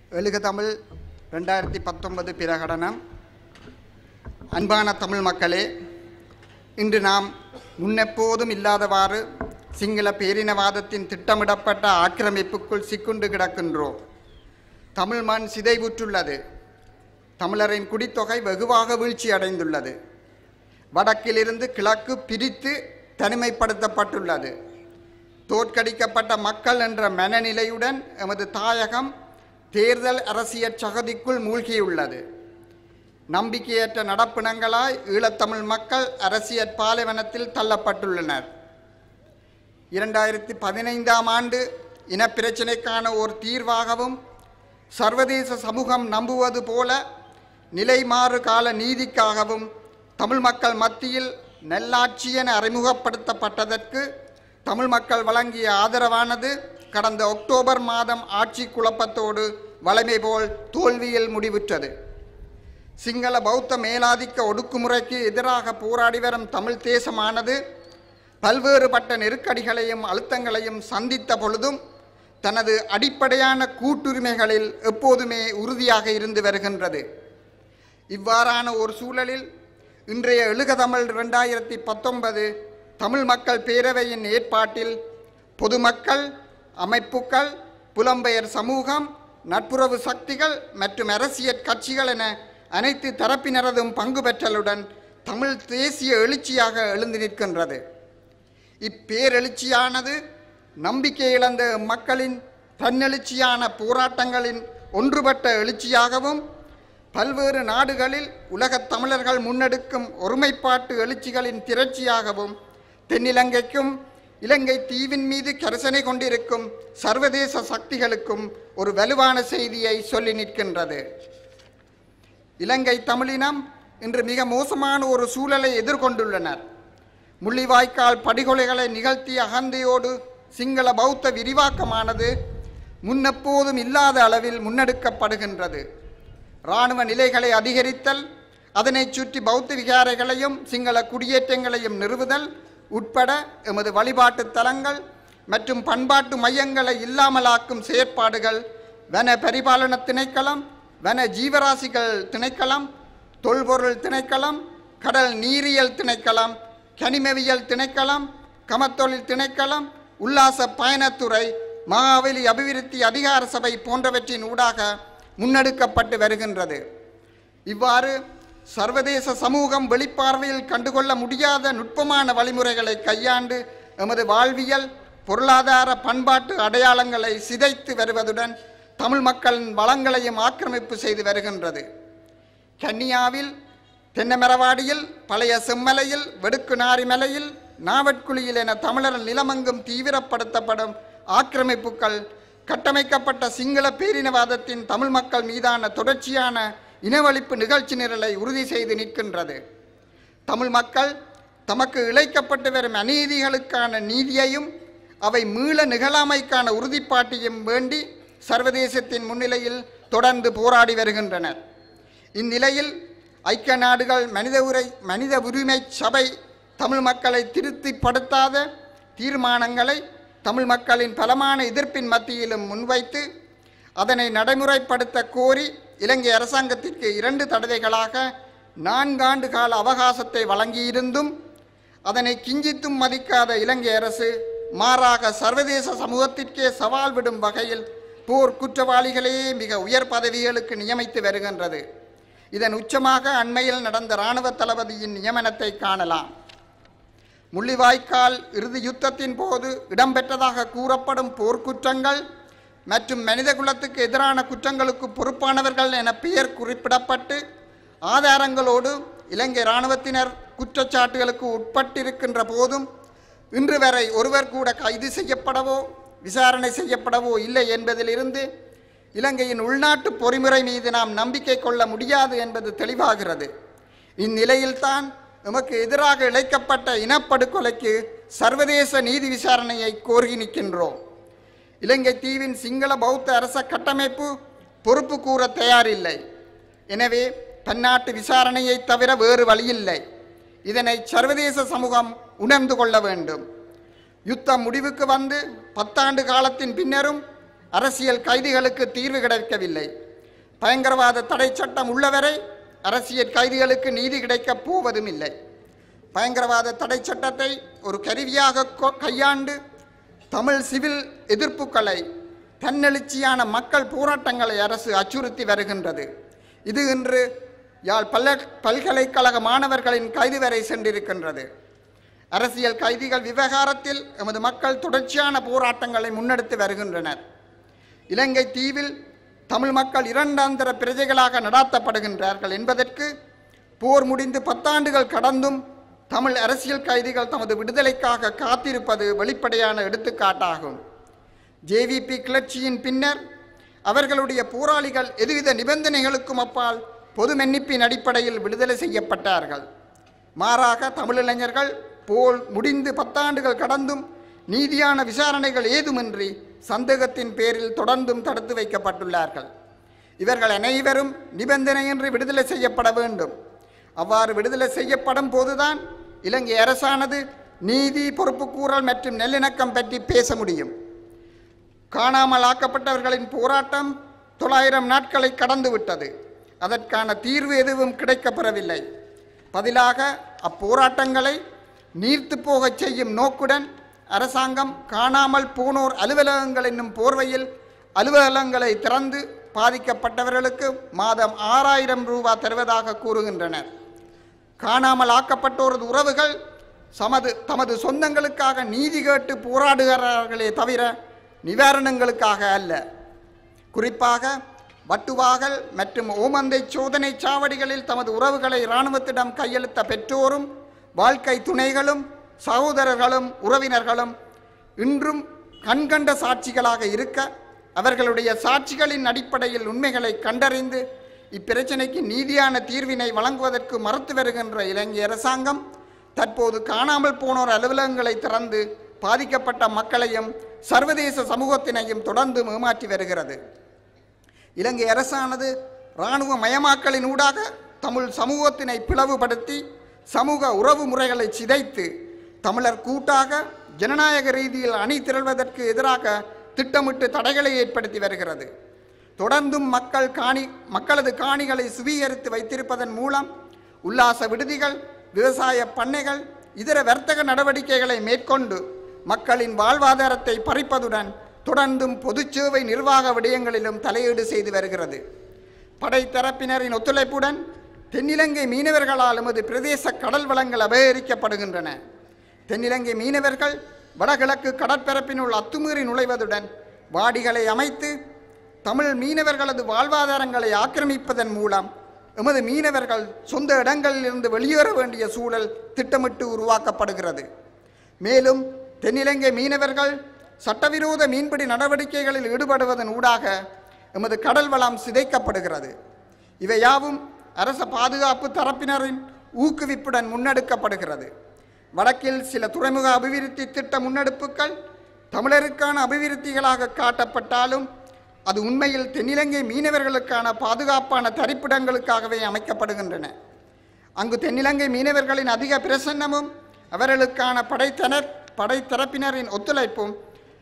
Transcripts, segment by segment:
எழுக தமிழ் ரெண்டாயிரத்தி பத்தொன்பது பிரகடனம் அன்பான தமிழ் மக்களே இன்று நாம் முன்னெப்போதும் இல்லாதவாறு சிங்கள பேரினவாதத்தின் திட்டமிடப்பட்ட ஆக்கிரமிப்புக்குள் சிக்குண்டு கிடக்கின்றோம் தமிழ் மண் சிதைவுற்றுள்ளது தமிழரின் குடித்தொகை வெகுவாக வீழ்ச்சி அடைந்துள்ளது வடக்கிலிருந்து கிழக்கு பிரித்து தனிமைப்படுத்தப்பட்டுள்ளது தோற்கடிக்கப்பட்ட மக்கள் என்ற மனநிலையுடன் எமது தாயகம் தேர்தல் அரசியல் சகதிக்குள் மூழ்கியுள்ளது நம்பிக்கையற்ற நடப்பினங்களாய் ஈழத்தமிழ் மக்கள் அரசியல் பாலைவனத்தில் தள்ளப்பட்டுள்ளனர் இரண்டாயிரத்தி பதினைந்தாம் ஆண்டு இனப்பிரச்சினைக்கான ஒரு தீர்வாகவும் சர்வதேச சமூகம் நம்புவது போல நிலைமாறு கால நீதிக்காகவும் தமிழ் மக்கள் மத்தியில் நல்லாட்சி என அறிமுகப்படுத்தப்பட்டதற்கு தமிழ் மக்கள் வழங்கிய ஆதரவானது கடந்த அக்டோபர் மாதம் ஆட்சி குழப்பத்தோடு வளமை போல் தோல்வியில் முடிவுற்றது சிங்கள பௌத்த மேலாதிக்க ஒடுக்குமுறைக்கு எதிராக போராடி வரும் தமிழ் தேசமானது பல்வேறுபட்ட நெருக்கடிகளையும் அழுத்தங்களையும் சந்தித்த பொழுதும் தனது அடிப்படையான கூட்டுரிமைகளில் எப்போதுமே உறுதியாக இருந்து வருகின்றது இவ்வாறான ஒரு சூழலில் இன்றைய எழுக தமிழ் ரெண்டாயிரத்தி பத்தொன்பது தமிழ் மக்கள் பேரவையின் ஏற்பாட்டில் பொதுமக்கள் அமைப்புக்கள் புலம்பெயர் சமூகம் நட்புறவு சக்திகள் மற்றும் அரசியல் கட்சிகள் என அனைத்து தரப்பினரதும் பங்கு பெற்றலுடன் தமிழ் தேசிய எழுச்சியாக எழுந்து நிற்கின்றது இப்பேரெழுச்சியானது நம்பிக்கை இழந்த மக்களின் தன்னெழுச்சியான போராட்டங்களின் ஒன்றுபட்ட எழுச்சியாகவும் பல்வேறு நாடுகளில் உலகத் தமிழர்கள் முன்னெடுக்கும் ஒருமைப்பாட்டு எழுச்சிகளின் திரட்சியாகவும் தென்னிலங்கைக்கும் இலங்கை தீவின் மீது கரிசனை கொண்டிருக்கும் சர்வதேச சக்திகளுக்கும் ஒரு வலுவான செய்தியை சொல்லி நிற்கின்றது இலங்கை தமிழினம் இன்று மிக மோசமான ஒரு சூழலை எதிர்கொண்டுள்ளனர் முள்ளிவாய்க்கால் படுகொலைகளை நிகழ்த்திய அகந்தையோடு சிங்கள பௌத்த விரிவாக்கமானது முன்னெப்போதும் இல்லாத அளவில் முன்னெடுக்கப்படுகின்றது இராணுவ நிலைகளை அதிகரித்தல் அதனைச் சுற்றி பௌத்த விகாரைகளையும் சிங்கள குடியேற்றங்களையும் நிறுவுதல் உட்பட எமது வழிபாட்டு தலங்கள் மற்றும் பண்பாட்டு மையங்களை இல்லாமலாக்கும் செயற்பாடுகள் வன பரிபாலன திணைக்களம் வன ஜீவராசிகள் திணைக்களம் தொல்பொருள் திணைக்களம் கடல் நீரியல் திணைக்களம் கனிமவியல் திணைக்களம் கமத்தொழில் திணைக்களம் உல்லாச பயணத்துறை மகாவலி அபிவிருத்தி அதிகார சபை போன்றவற்றின் ஊடாக முன்னெடுக்கப்பட்டு வருகின்றது இவ்வாறு சர்வதேச சமூகம் வெளிப்பார்வையில் கண்டுகொள்ள முடியாத நுட்பமான வழிமுறைகளை கையாண்டு எமது வாழ்வியல் பொருளாதார பண்பாட்டு அடையாளங்களை சிதைத்து வருவதுடன் தமிழ் மக்களின் வளங்களையும் ஆக்கிரமிப்பு செய்து வருகின்றது கன்னியாவில் தென்னமரவாடியில் பழைய செம்மலையில் வெடுக்குநாரி மலையில் நாவட்குழியில் என தமிழர் நிலமெங்கும் தீவிரப்படுத்தப்படும் ஆக்கிரமிப்புகள் கட்டமைக்கப்பட்ட சிங்கள பேரினவாதத்தின் தமிழ் மக்கள் மீதான தொடர்ச்சியான இனவழிப்பு நிகழ்ச்சி நிரலை உறுதி செய்து நிற்கின்றது தமிழ் மக்கள் தமக்கு இழைக்கப்பட்டு வரும் அநீதிகளுக்கான நீதியையும் அவை மீள நிகழாமைக்கான உறுதிப்பாட்டையும் வேண்டி சர்வதேசத்தின் முன்னிலையில் தொடர்ந்து போராடி வருகின்றனர் இந்நிலையில் ஐக்கிய நாடுகள் மனித உரை மனித உரிமை சபை தமிழ் மக்களை திருப்திப்படுத்தாத தீர்மானங்களை தமிழ் மக்களின் பலமான எதிர்ப்பின் மத்தியிலும் முன்வைத்து அதனை நடைமுறைப்படுத்த கோரி இலங்கை அரசாங்கத்திற்கு இரண்டு தடவைகளாக நான்காண்டு கால அவகாசத்தை வழங்கியிருந்தும் அதனை கிஞ்சித்தும் மதிக்காத இலங்கை அரசு மாறாக சர்வதேச சமூகத்திற்கே சவால் விடும் வகையில் போர் குற்றவாளிகளையே மிக உயர் பதவிகளுக்கு நியமித்து வருகின்றது இதன் உச்சமாக அண்மையில் நடந்த இராணுவ தளபதியின் நியமனத்தை காணலாம் முள்ளிவாய்க்கால் இறுதி யுத்தத்தின் போது இடம்பெற்றதாக கூறப்படும் போர்க்குற்றங்கள் மற்றும் மனித குலத்துக்கு எதிரான குற்றங்களுக்கு பொறுப்பானவர்கள் என பெயர் குறிப்பிடப்பட்டு ஆதாரங்களோடு இலங்கை இராணுவத்தினர் குற்றச்சாட்டுகளுக்கு உட்பட்டிருக்கின்ற போதும் இன்று வரை ஒருவர் கூட கைது செய்யப்படவோ விசாரணை செய்யப்படவோ இல்லை என்பதிலிருந்து இலங்கையின் உள்நாட்டு பொறிமுறை மீது நாம் நம்பிக்கை கொள்ள முடியாது என்பது தெளிவாகிறது இந்நிலையில்தான் எமக்கு எதிராக இழைக்கப்பட்ட இனப்படுகொலைக்கு சர்வதேச நீதி விசாரணையை கோரி நிற்கின்றோம் இலங்கை தீவின் சிங்கள பௌத்த அரச கட்டமைப்பு பொறுப்பு கூற தயாரில்லை எனவே பன்னாட்டு விசாரணையை தவிர வேறு வழியில்லை இதனை சர்வதேச சமூகம் உணர்ந்து கொள்ள வேண்டும் யுத்தம் முடிவுக்கு வந்து பத்தாண்டு காலத்தின் பின்னரும் அரசியல் கைதிகளுக்கு தீர்வு கிடைக்கவில்லை பயங்கரவாத தடை சட்டம் உள்ளவரை அரசியல் கைதிகளுக்கு நீதி கிடைக்கப் போவதும் இல்லை பயங்கரவாத தடை சட்டத்தை ஒரு கருவியாக கொ- கையாண்டு தமிழ் சிவில் எதிர்ப்புகளை தன்னெழுச்சியான மக்கள் போராட்டங்களை அரசு அச்சுறுத்தி வருகின்றது இது இன்று யாழ் பல்ல பல்கலைக்கழக மாணவர்களின் கைது வரை சென்றிருக்கின்றது அரசியல் கைதிகள் விவகாரத்தில் எமது மக்கள் தொடர்ச்சியான போராட்டங்களை முன்னெடுத்து வருகின்றனர் இலங்கை தீவில் தமிழ் மக்கள் இரண்டாந்தர பிரஜைகளாக நடாத்தப்படுகின்றார்கள் என்பதற்கு போர் முடிந்து பத்தாண்டுகள் கடந்தும் தமிழ் அரசியல் கைதிகள் தமது விடுதலைக்காக காத்திருப்பது வெளிப்படையான எடுத்துக்காட்டாகும் ஜேவிபி கிளர்ச்சியின் பின்னர் அவர்களுடைய போராளிகள் எதுவித நிபந்தனைகளுக்கும் அப்பால் பொது மன்னிப்பின் அடிப்படையில் விடுதலை செய்யப்பட்டார்கள் மாறாக தமிழிளைஞர்கள் போல் முடிந்து பத்தாண்டுகள் கடந்தும் நீதியான விசாரணைகள் ஏதுமின்றி சந்தேகத்தின் பேரில் தொடர்ந்தும் தடுத்து வைக்கப்பட்டுள்ளார்கள் இவர்கள் அனைவரும் நிபந்தனையின்றி விடுதலை செய்யப்பட வேண்டும் அவ்வாறு விடுதலை செய்யப்படும் போதுதான் இலங்கை அரசானது நீதி பொறுப்புக்கூறல் மற்றும் நல்லிணக்கம் பற்றி பேச முடியும் காணாமல் ஆக்கப்பட்டவர்களின் போராட்டம் தொள்ளாயிரம் நாட்களை கடந்துவிட்டது அதற்கான தீர்வு எதுவும் கிடைக்கப்பெறவில்லை பதிலாக அப்போராட்டங்களை நீர்த்து போகச் செய்யும் நோக்குடன் அரசாங்கம் காணாமல் போனோர் அலுவலகங்கள் என்னும் போர்வையில் அலுவலகங்களை திறந்து பாதிக்கப்பட்டவர்களுக்கு மாதம் ஆறாயிரம் ரூபாய் தருவதாக கூறுகின்றனர் காணாமல் ஆக்கப்பட்டோரது உறவுகள் சமது தமது சொந்தங்களுக்காக நீதி கேட்டு போராடுகிறார்களே தவிர நிவாரணங்களுக்காக அல்ல குறிப்பாக வட்டுவாகல் மற்றும் ஓமந்தை சோதனை சாவடிகளில் தமது உறவுகளை இராணுவத்திடம் கையெழுத்த பெற்றோரும் வாழ்க்கை துணைகளும் சகோதரர்களும் உறவினர்களும் இன்றும் கண்கண்ட சாட்சிகளாக இருக்க அவர்களுடைய சாட்சிகளின் அடிப்படையில் உண்மைகளை கண்டறிந்து இப்பிரச்சனைக்கு நீதியான தீர்வினை வழங்குவதற்கு மறுத்து வருகின்ற இலங்கை அரசாங்கம் தற்போது காணாமல் போனோர் அலுவலகங்களை திறந்து பாதிக்கப்பட்ட மக்களையும் சர்வதேச சமூகத்தினையும் தொடர்ந்து ஏமாற்றி வருகிறது இலங்கை அரசானது இராணுவ மயமாக்கலின் ஊடாக தமிழ் சமூகத்தினை பிளவுபடுத்தி சமூக உறவு முறைகளை சிதைத்து தமிழர் கூட்டாக ஜனநாயக ரீதியில் அணி திரள்வதற்கு எதிராக திட்டமிட்டு தடைகளை ஏற்படுத்தி வருகிறது தொடர்ந்தும் மக்கள் காணி மக்களது காணிகளை சுவீகரித்து வைத்திருப்பதன் மூலம் உல்லாச விடுதிகள் விவசாய பண்ணைகள் இதர வர்த்தக நடவடிக்கைகளை மேற்கொண்டு மக்களின் வாழ்வாதாரத்தை பறிப்பதுடன் தொடர்ந்தும் பொதுச் சேவை நிர்வாக விடயங்களிலும் தலையீடு செய்து வருகிறது படைத்தரப்பினரின் ஒத்துழைப்புடன் தென்னிலங்கை மீனவர்களால் எமது பிரதேச கடல் வளங்கள் அபகரிக்கப்படுகின்றன தென்னிலங்கை மீனவர்கள் வடகிழக்கு கடற்பரப்பினுள் அத்துமீறி நுழைவதுடன் வாடிகளை அமைத்து தமிழ் மீனவர்களது வாழ்வாதாரங்களை ஆக்கிரமிப்பதன் மூலம் எமது மீனவர்கள் சொந்த இடங்களிலிருந்து வெளியேற வேண்டிய சூழல் திட்டமிட்டு உருவாக்கப்படுகிறது மேலும் தென்னிலங்கை மீனவர்கள் சட்டவிரோத மீன்பிடி நடவடிக்கைகளில் ஈடுபடுவதன் ஊடாக எமது கடல் வளம் சிதைக்கப்படுகிறது இவையாவும் அரச பாதுகாப்பு தரப்பினரின் ஊக்குவிப்புடன் முன்னெடுக்கப்படுகிறது வடக்கில் சில துறைமுக அபிவிருத்தி திட்ட முன்னெடுப்புகள் தமிழருக்கான அபிவிருத்திகளாக காட்டப்பட்டாலும் அது உண்மையில் தென்னிலங்கை மீனவர்களுக்கான பாதுகாப்பான தரிப்பிடங்களுக்காகவே அமைக்கப்படுகின்றன அங்கு தென்னிலங்கை மீனவர்களின் அதிக பிரசன்னமும் அவர்களுக்கான படைத்தனர் படைத்தரப்பினரின் ஒத்துழைப்பும்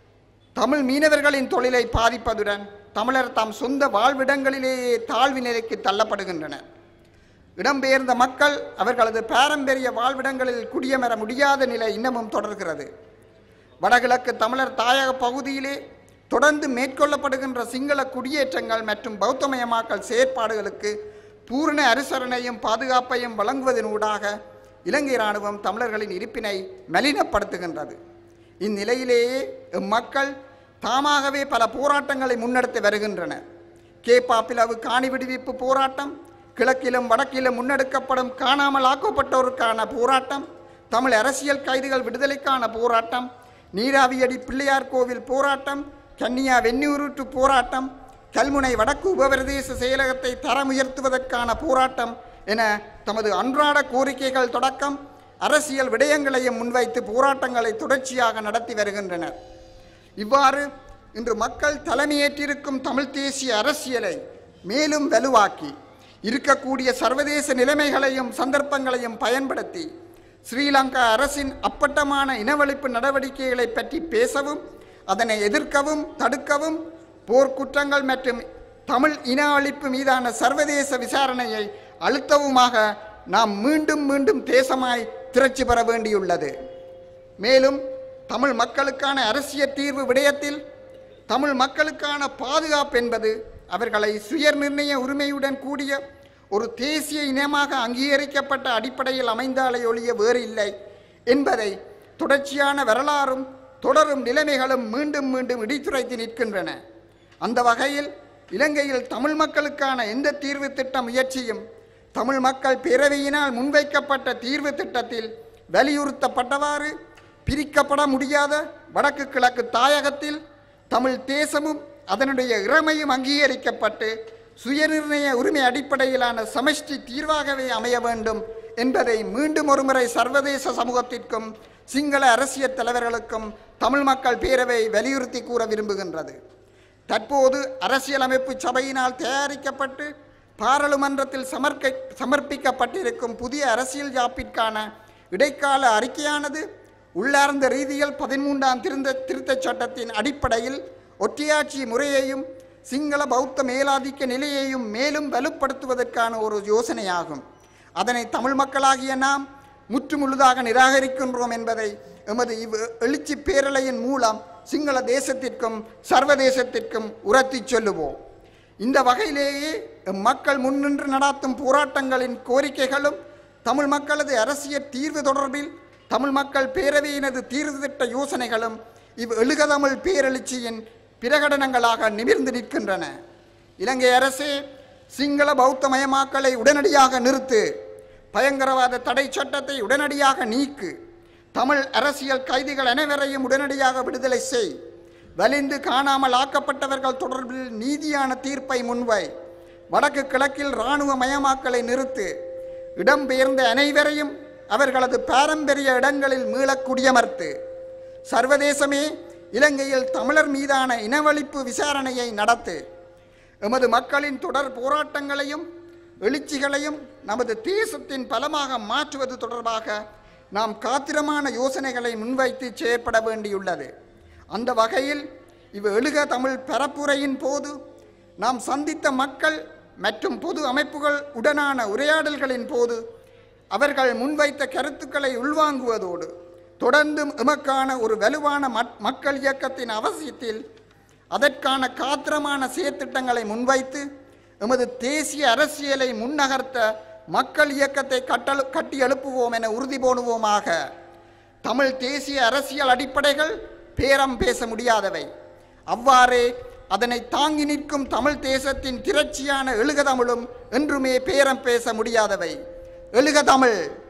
தமிழ் மீனவர்களின் தொழிலை பாதிப்பதுடன் தமிழர் தாம் சொந்த வாழ்விடங்களிலேயே தாழ்வு நிலைக்கு தள்ளப்படுகின்றனர் இடம்பெயர்ந்த மக்கள் அவர்களது பாரம்பரிய வாழ்விடங்களில் குடியமர முடியாத நிலை இன்னமும் தொடர்கிறது வடகிழக்கு தமிழர் தாயக பகுதியிலே தொடர்ந்து மேற்கொள்ளப்படுகின்ற சிங்கள குடியேற்றங்கள் மற்றும் பௌத்தமயமாக்கல் செயற்பாடுகளுக்கு பூரண அனுசரணையும் பாதுகாப்பையும் வழங்குவதனூடாக இலங்கை இராணுவம் தமிழர்களின் இருப்பினை மலினப்படுத்துகின்றது இந்நிலையிலேயே இம்மக்கள் தாமாகவே பல போராட்டங்களை முன்னெடுத்து வருகின்றனர் கேப்பா பிளவு காணி விடுவிப்பு போராட்டம் கிழக்கிலும் வடக்கிலும் முன்னெடுக்கப்படும் காணாமல் ஆக்கப்பட்டோருக்கான போராட்டம் தமிழ் அரசியல் கைதிகள் விடுதலைக்கான போராட்டம் நீராவியடி பிள்ளையார் கோவில் போராட்டம் கன்னியா வெந்நீரூற்று போராட்டம் கல்முனை வடக்கு உபபிரதேச செயலகத்தை தரம் உயர்த்துவதற்கான போராட்டம் என தமது அன்றாட கோரிக்கைகள் தொடக்கம் அரசியல் விடயங்களையும் முன்வைத்து போராட்டங்களை தொடர்ச்சியாக நடத்தி வருகின்றனர் இவ்வாறு இன்று மக்கள் தலைமையேற்றிருக்கும் தமிழ் தேசிய அரசியலை மேலும் வலுவாக்கி இருக்கக்கூடிய சர்வதேச நிலைமைகளையும் சந்தர்ப்பங்களையும் பயன்படுத்தி ஸ்ரீலங்கா அரசின் அப்பட்டமான இனவழிப்பு நடவடிக்கைகளை பற்றி பேசவும் அதனை எதிர்க்கவும் தடுக்கவும் போர்க்குற்றங்கள் மற்றும் தமிழ் இன அழிப்பு மீதான சர்வதேச விசாரணையை அழுத்தவுமாக நாம் மீண்டும் மீண்டும் தேசமாய் திரட்சி பெற வேண்டியுள்ளது மேலும் தமிழ் மக்களுக்கான அரசியல் தீர்வு விடயத்தில் தமிழ் மக்களுக்கான பாதுகாப்பு என்பது அவர்களை சுயர் நிர்ணய உரிமையுடன் கூடிய ஒரு தேசிய இனமாக அங்கீகரிக்கப்பட்ட அடிப்படையில் அமைந்தாலே ஒழிய வேறு இல்லை என்பதை தொடர்ச்சியான வரலாறும் தொடரும் நிலைமைகளும் மீண்டும் மீண்டும் இடித்துரைத்து நிற்கின்றன அந்த வகையில் இலங்கையில் தமிழ் மக்களுக்கான எந்த தீர்வு திட்ட முயற்சியும் தமிழ் மக்கள் பேரவையினால் முன்வைக்கப்பட்ட தீர்வு திட்டத்தில் வலியுறுத்தப்பட்டவாறு பிரிக்கப்பட முடியாத வடக்கு கிழக்கு தாயகத்தில் தமிழ் தேசமும் அதனுடைய இறமையும் அங்கீகரிக்கப்பட்டு சுயநிர்ணய உரிமை அடிப்படையிலான சமஷ்டி தீர்வாகவே அமைய வேண்டும் என்பதை மீண்டும் ஒருமுறை சர்வதேச சமூகத்திற்கும் சிங்கள அரசியல் தலைவர்களுக்கும் தமிழ் மக்கள் பேரவை வலியுறுத்தி கூற விரும்புகின்றது தற்போது அரசியலமைப்பு சபையினால் தயாரிக்கப்பட்டு பாராளுமன்றத்தில் சமர்க்க சமர்ப்பிக்கப்பட்டிருக்கும் புதிய அரசியல் ஜாப்பிற்கான இடைக்கால அறிக்கையானது உள்ளார்ந்த ரீதியில் பதிமூன்றாம் திருந்த திருத்தச் சட்டத்தின் அடிப்படையில் ஒற்றையாட்சி முறையையும் சிங்கள பௌத்த மேலாதிக்க நிலையையும் மேலும் வலுப்படுத்துவதற்கான ஒரு யோசனையாகும் அதனை தமிழ் மக்களாகிய நாம் முற்றுமுழுதாக நிராகரிக்கின்றோம் என்பதை எமது இவ் எழுச்சி பேரலையின் மூலம் சிங்கள தேசத்திற்கும் சர்வதேசத்திற்கும் உரத்திச் சொல்லுவோம் இந்த வகையிலேயே எம் மக்கள் முன்னின்று நடாத்தும் போராட்டங்களின் கோரிக்கைகளும் தமிழ் மக்களது அரசியல் தீர்வு தொடர்பில் தமிழ் மக்கள் பேரவையினது தீர்வு திட்ட யோசனைகளும் இவ் எழுகதமிழ் பேரெழுச்சியின் பிரகடனங்களாக நிமிர்ந்து நிற்கின்றன இலங்கை அரசே சிங்கள பௌத்தமயமாக்கலை உடனடியாக நிறுத்து பயங்கரவாத தடை சட்டத்தை உடனடியாக நீக்கு தமிழ் அரசியல் கைதிகள் அனைவரையும் உடனடியாக விடுதலை செய் வலிந்து காணாமல் ஆக்கப்பட்டவர்கள் தொடர்பில் நீதியான தீர்ப்பை முன்வை வடக்கு கிழக்கில் இராணுவ மயமாக்கலை நிறுத்து இடம்பெயர்ந்த அனைவரையும் அவர்களது பாரம்பரிய இடங்களில் மீளக் குடியமர்த்து சர்வதேசமே இலங்கையில் தமிழர் மீதான இனவழிப்பு விசாரணையை நடத்து எமது மக்களின் தொடர் போராட்டங்களையும் எழுச்சிகளையும் நமது தேசத்தின் பலமாக மாற்றுவது தொடர்பாக நாம் காத்திரமான யோசனைகளை முன்வைத்து செயற்பட வேண்டியுள்ளது அந்த வகையில் இவ் எழுக தமிழ் பரப்புரையின் போது நாம் சந்தித்த மக்கள் மற்றும் பொது அமைப்புகள் உடனான உரையாடல்களின் போது அவர்கள் முன்வைத்த கருத்துக்களை உள்வாங்குவதோடு தொடர்ந்தும் எமக்கான ஒரு வலுவான மக்- மக்கள் இயக்கத்தின் அவசியத்தில் அதற்கான காத்திரமான செயற்திட்டங்களை முன்வைத்து எமது தேசிய அரசியலை முன்னகர்த்த மக்கள் இயக்கத்தை கட்டளு கட்டி எழுப்புவோம் என உறுதி போடுவோமாக தமிழ் தேசிய அரசியல் அடிப்படைகள் பேரம் பேச முடியாதவை அவ்வாறே அதனை தாங்கி நிற்கும் தமிழ் தேசத்தின் திரட்சியான எழுகதமிழும் என்றுமே பேரம் பேச முடியாதவை எழுக தமிழ்